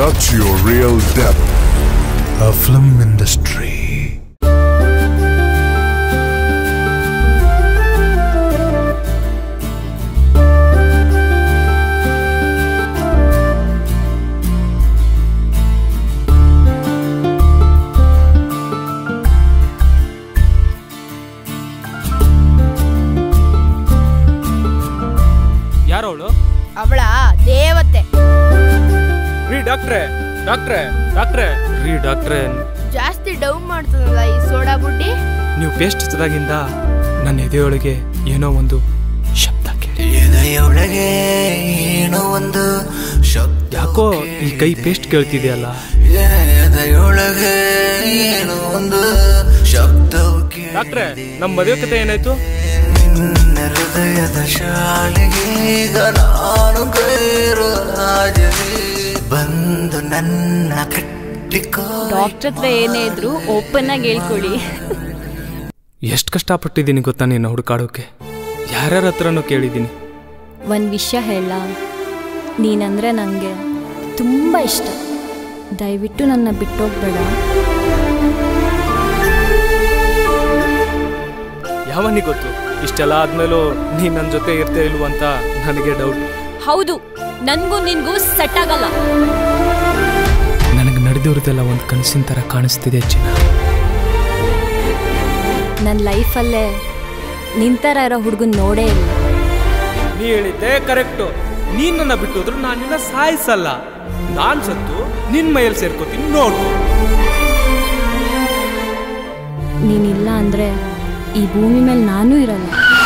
That's your real devil. A film industry. ಯಾರು ಅವಳು ಅವಳ ದೇವತೆ ರೀ ಡಾಕ್ಟ್ರೆ ಡಾಕ್ಟ್ರೆ ಡಾಕ್ಟ್ರೆ ರೀ ಡಾಕ್ಟ್ರೆ ಜಾಸ್ತಿ ಡೌನ್ ಮಾಡ್ತದಲ್ಲ ಈ ಸೋಡಾ ಬುಡ್ಡಿ ನೀವು ಪೇಸ್ಟ್ ಹಚ್ಚದಾಗಿಂದ ನನ್ನ ಎದೆಯೊಳಗೆ ಏನೋ ಒಂದು ಶಬ್ದ ಕೇಳಿ ಎದೆಯೊಳಗೆ ಏನೋ ಒಂದು ಶಬ್ದ ಯಾಕೋ ಈ ಕೈ ಪೇಸ್ಟ್ ಕೇಳ್ತಿದೆಯಲ್ಲ ಎದೆಯೊಳಗೆ ಏನೋ ಒಂದು ಶಬ್ದವು ಡಾಕ್ಟ್ರೆ ನಮ್ಮ ಮದುವೆ ಕತೆ ಏನಾಯ್ತು ನಿನ್ನ ಹೃದಯದ ಶಾಲೆಗೆ ಈಗ ನಾನು ಕೈರು ಹಾಜರಿ ಬಂದು ನನ್ನ ಕಟ್ಟಿಕೋ ಡಾಕ್ಟರ್ ಹತ್ರ ಏನೇ ಇದ್ರು ಓಪನ್ ಆಗಿ ಹೇಳ್ಕೊಳ್ಳಿ ಎಷ್ಟು ಕಷ್ಟಪಟ್ಟಿದ್ದೀನಿ ಗೊತ್ತಾ ನಿನ್ನ ಹುಡುಕಾಡೋಕೆ ಯಾರ್ಯಾರ ಹತ್ರನೂ ಕೇಳಿದ್ದೀನಿ ಒಂದು ವಿಷಯ ಹೇಳ ನೀನಂದರೆ ನನಗೆ ತುಂಬ ಇಷ್ಟ ದಯವಿಟ್ಟು ನನ್ನ ಬಿಟ್ಟೋಗ್ಬೇಡ ಯಾವನಿಗೆ ಗೊತ್ತು ಇಷ್ಟೆಲ್ಲ ಆದ್ಮೇಲೂ ನೀನು ನನ್ನ ಜೊತೆ ಇರ್ತೇ ಇಲ್ವ ಅಂತ ನನಗೆ ಡೌಟ್ ಹೌದು ನನಗೂ ನಿನಗೂ ಸೆಟ್ ಆಗಲ್ಲ ನನಗೆ ನಡೆದಿರೋದೆಲ್ಲ ಒಂದು ಕನಸಿನ ಥರ ಕಾಣಿಸ್ತಿದೆ ಚಿನ್ನ ನನ್ನ ಲೈಫಲ್ಲೇ ನಿಂತರ ಇರೋ ಹುಡುಗನ್ ನೋಡೇ ಇಲ್ಲ ನೀ ಹೇಳಿದ್ದೆ ಕರೆಕ್ಟು ನೀನ್ ನನ್ನ ಬಿಟ್ಟು ಹೋದ್ರು ನಾನು ನಿನ್ನ ಸಾಯಿಸಲ್ಲ ನಾನ್ ಸತ್ತು ನಿನ್ ಮೈಯಲ್ಲಿ ಸೇರ್ಕೋತೀನಿ ನೋಡು ನೀನಿಲ್ಲ ಅಂದರೆ ಈ ಭೂಮಿ ಮೇಲೆ ನಾನೂ ಇರಲ್ಲ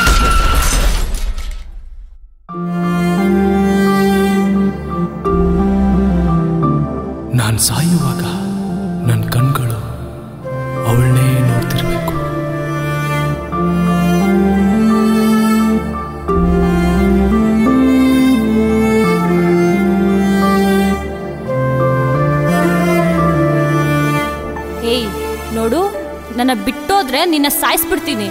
ನಾನು ಸಾಯುವಾಗ ನನ್ನ ಕಣ್ಗಳು ಅವಳನ್ನೇ ನೋಡ್ತಿರ್ಬೇಕು ಹೇಯ್ ನೋಡು ನನ್ನ ಬಿಟ್ಟೋದ್ರೆ ನಿನ್ನ ಸಾಯಿಸ್ಬಿಡ್ತೀನಿ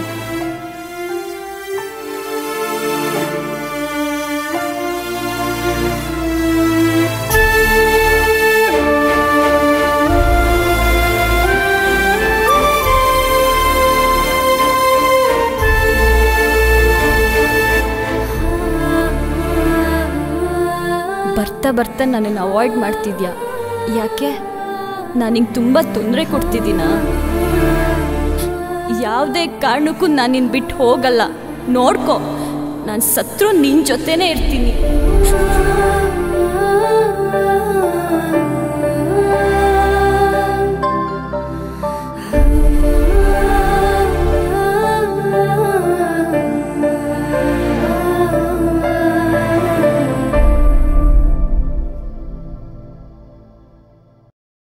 ಬರ್ತಾ ಬರ್ತಾ ನನ್ನನ್ನು ಅವಾಯ್ಡ್ ಮಾಡ್ತಿದ್ಯಾ ಯಾಕೆ ನಾನು ನಿಂಗೆ ತುಂಬ ತೊಂದರೆ ಕೊಡ್ತಿದ್ದೀನ ಯಾವುದೇ ಕಾರಣಕ್ಕೂ ನಾನು ನಿನ್ನ ಬಿಟ್ಟು ಹೋಗಲ್ಲ ನೋಡ್ಕೊ ನಾನು ಸತ್ರು ನಿನ್ನ ಜೊತೆನೇ ಇರ್ತೀನಿ